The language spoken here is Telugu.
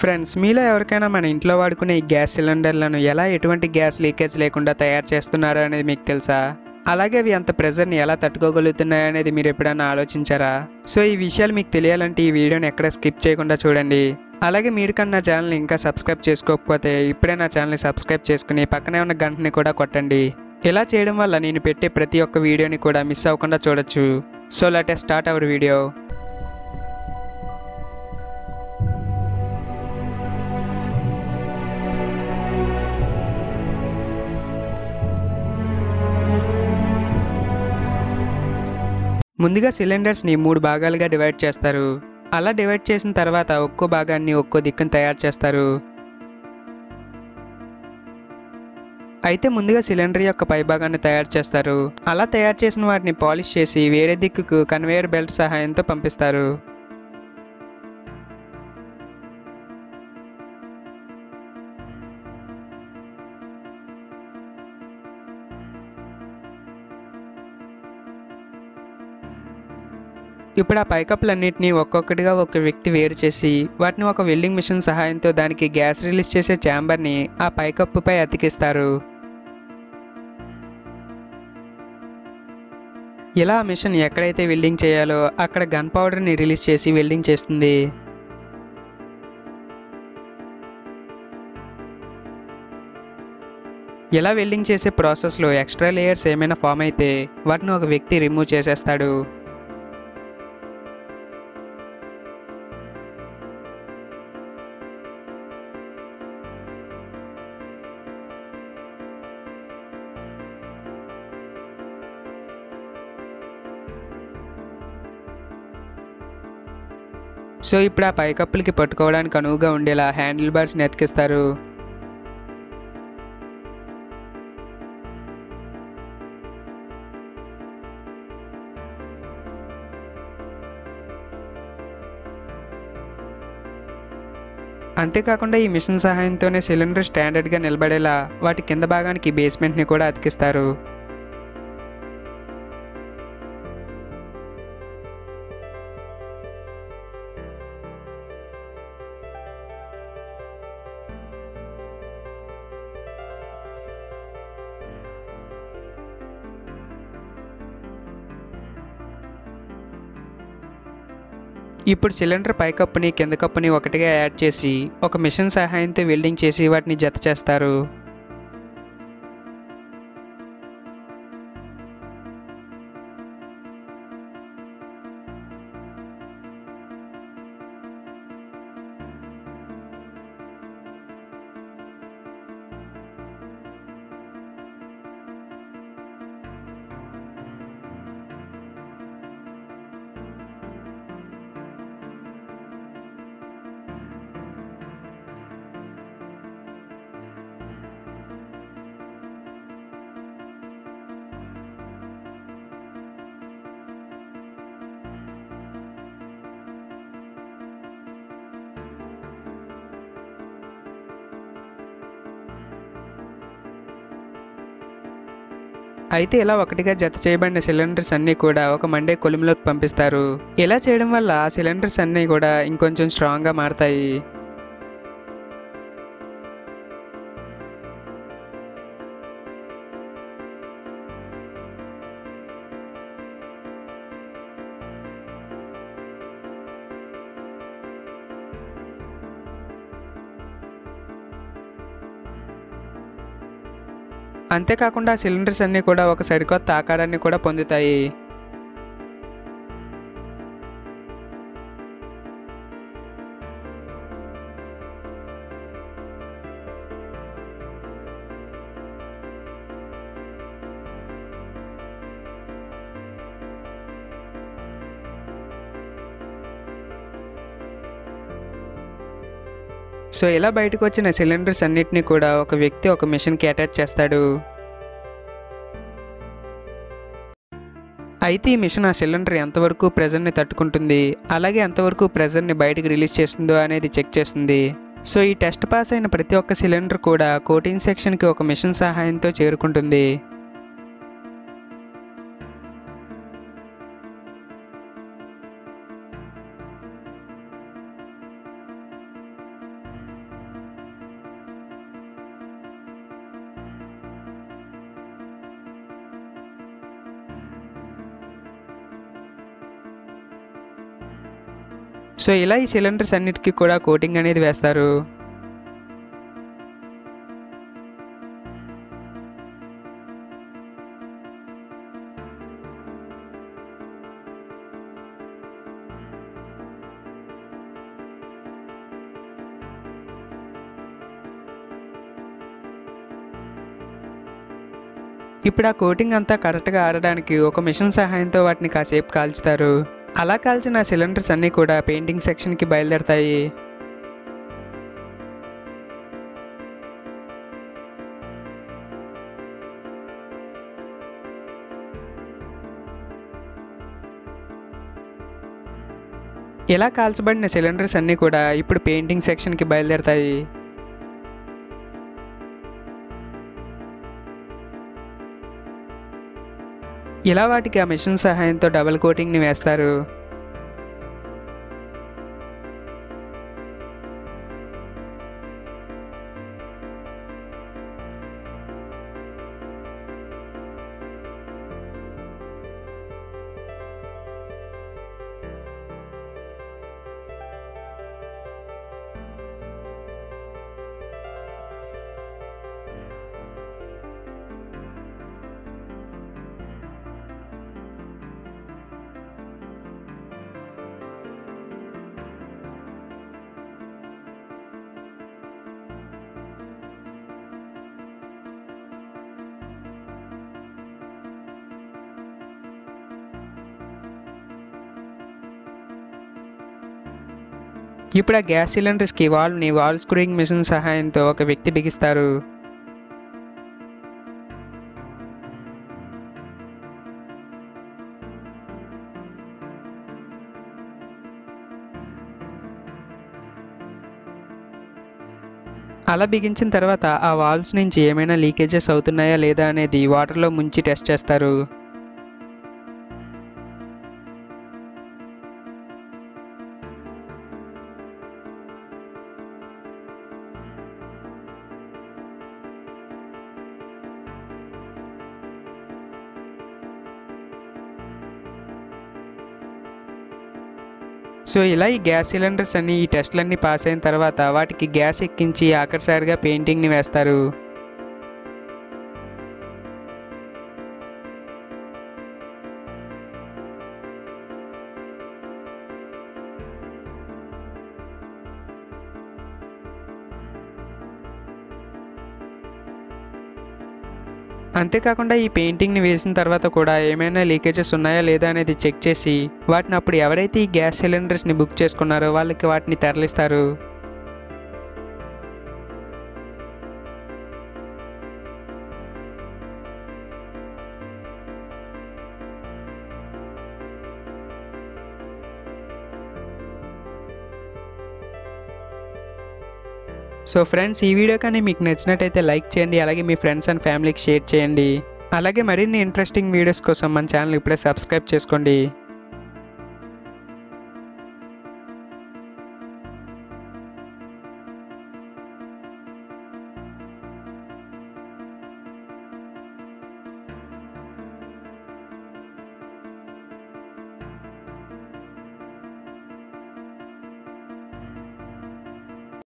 ఫ్రెండ్స్ మీలో ఎవరికైనా మన ఇంట్లో వాడుకునే ఈ గ్యాస్ సిలిండర్లను ఎలా ఎటువంటి గ్యాస్ లీకేజ్ లేకుండా తయారు చేస్తున్నారో అనేది మీకు తెలుసా అలాగే అవి అంత ప్రెజర్ని ఎలా తట్టుకోగలుగుతున్నాయో అనేది మీరు ఎప్పుడైనా ఆలోచించారా సో ఈ విషయాలు మీకు తెలియాలంటే ఈ వీడియోని ఎక్కడ స్కిప్ చేయకుండా చూడండి అలాగే మీరు కన్నా ఛానల్ని ఇంకా సబ్స్క్రైబ్ చేసుకోకపోతే ఇప్పుడే నా ఛానల్ని సబ్స్క్రైబ్ చేసుకుని పక్కనే ఉన్న గంటని కూడా కొట్టండి ఇలా చేయడం వల్ల నేను పెట్టే ప్రతి ఒక్క వీడియోని కూడా మిస్ అవ్వకుండా చూడొచ్చు so let start our video ముందుగా సిలిండర్స్ని మూడు భాగాలుగా డివైడ్ చేస్తారు అలా డివైడ్ చేసిన తర్వాత ఒక్కో భాగాన్ని ఒక్కో దిక్కును తయారు చేస్తారు అయితే ముందుగా సిలిండర్ యొక్క పై భాగాన్ని తయారు చేస్తారు అలా తయారు చేసిన వాటిని పాలిష్ చేసి వేరే దిక్కుకు కన్వేయర్ బెల్ట్ సహాయంతో పంపిస్తారు ఇప్పుడు ఆ పైకప్పులన్నింటినీ ఒక్కొక్కటిగా ఒక వ్యక్తి వేరు చేసి వాటిని ఒక వెల్డింగ్ మిషన్ సహాయంతో దానికి గ్యాస్ రిలీజ్ చేసే ఛాంబర్ని ఆ పైకప్పుపై అతికిస్తారు ఇలా ఆ మిషన్ ఎక్కడైతే వెల్డింగ్ చేయాలో అక్కడ గన్ పౌడర్ని రిలీజ్ చేసి వెల్డింగ్ చేస్తుంది ఇలా వెల్డింగ్ చేసే ప్రాసెస్లో ఎక్స్ట్రా లేయర్స్ ఏమైనా ఫామ్ అయితే వాటిని ఒక వ్యక్తి రిమూవ్ చేసేస్తాడు సో ఇప్పుడు ఆ పైకప్పులకి పట్టుకోవడానికి అనువుగా ఉండేలా హ్యాండిల్ బార్స్ని ఎతికిస్తారు అంతేకాకుండా ఈ మిషన్ సహాయంతోనే సిలిండర్ స్టాండర్డ్గా నిలబడేలా వాటి కింద భాగానికి బేస్మెంట్ని కూడా అతికిస్తారు ఇప్పుడు సిలిండర్ పైకప్పుని కింద కప్పుని ఒకటిగా యాడ్ చేసి ఒక మిషన్ సహాయంతో వెల్డింగ్ చేసి వాటిని జత చేస్తారు అయితే ఇలా ఒకటిగా జత చేయబడిన సిలిండర్స్ అన్నీ కూడా ఒక మండే కొలిమిలోకి పంపిస్తారు ఇలా చేయడం వల్ల ఆ సిలిండర్స్ అన్నీ కూడా ఇంకొంచెం స్ట్రాంగ్గా మారతాయి అంతేకాకుండా సిలిండర్స్ అన్నీ కూడా ఒక సరికొత్త ఆకారాన్ని కూడా పొందుతాయి సో ఇలా బయటకు వచ్చిన సిలిండర్స్ అన్నిటినీ కూడా ఒక వ్యక్తి ఒక మిషన్కి అటాచ్ చేస్తాడు అయితే ఈ మిషన్ ఆ సిలిండర్ ఎంతవరకు ప్రెజర్ని తట్టుకుంటుంది అలాగే ఎంతవరకు ప్రెజర్ని బయటకు రిలీజ్ చేస్తుందో అనేది చెక్ చేస్తుంది సో ఈ టెస్ట్ పాస్ అయిన ప్రతి ఒక్క సిలిండర్ కూడా కోటింగ్ సెక్షన్కి ఒక మిషన్ సహాయంతో చేరుకుంటుంది సో ఇలా ఈ సిలిండర్స్ అన్నిటికీ కూడా కోటింగ్ అనేది వేస్తారు ఇప్పుడు ఆ కోటింగ్ అంతా కరెక్ట్గా ఆడడానికి ఒక మిషన్ సహాయంతో వాటిని కాసేపు కాల్చుతారు అలా కాల్చిన సిలిండర్స్ అన్నీ కూడా పెయింటింగ్ సెక్షన్కి బయలుదేరతాయి ఇలా కాల్చబడిన సిలిండర్స్ అన్నీ కూడా ఇప్పుడు పెయింటింగ్ సెక్షన్కి బయలుదేరతాయి ఇలా వాటికి ఆ మిషన్ సహాయంతో డబుల్ కోటింగ్ని వేస్తారు ఇప్పుడు ఆ గ్యాస్ సిలిండర్స్కి వాల్వ్ని వాల్ స్క్రూయింగ్ మిషన్ సహాయంతో ఒక వ్యక్తి బిగిస్తారు అలా బిగించిన తర్వాత ఆ వాల్వ్స్ నుంచి ఏమైనా లీకేజెస్ అవుతున్నాయా లేదా అనేది వాటర్లో ముంచి టెస్ట్ చేస్తారు సో ఇలా ఈ గ్యాస్ సిలిండర్స్ అన్ని ఈ టెస్ట్లన్నీ పాస్ అయిన తర్వాత వాటికి గ్యాస్ ఎక్కించి ఆఖరిసారిగా పెయింటింగ్ని వేస్తారు అంతేకాకుండా ఈ పెయింటింగ్ని వేసిన తర్వాత కూడా ఏమైనా లీకేజెస్ ఉన్నాయా లేదా అనేది చెక్ చేసి వాటిని అప్పుడు ఎవరైతే ఈ గ్యాస్ సిలిండర్స్ని బుక్ చేసుకున్నారో వాళ్ళకి వాటిని తరలిస్తారు సో ఫ్రెండ్స్ ఈ వీడియో కానీ మీకు నచ్చినట్టయితే లైక్ చేయండి అలాగే మీ ఫ్రెండ్స్ అండ్ ఫ్యామిలీకి షేర్ చేయండి అలాగే మరిన్ని ఇంట్రెస్టింగ్ వీడియోస్ కోసం మన ఛానల్ ఇప్పుడే సబ్స్క్రైబ్ చేసుకోండి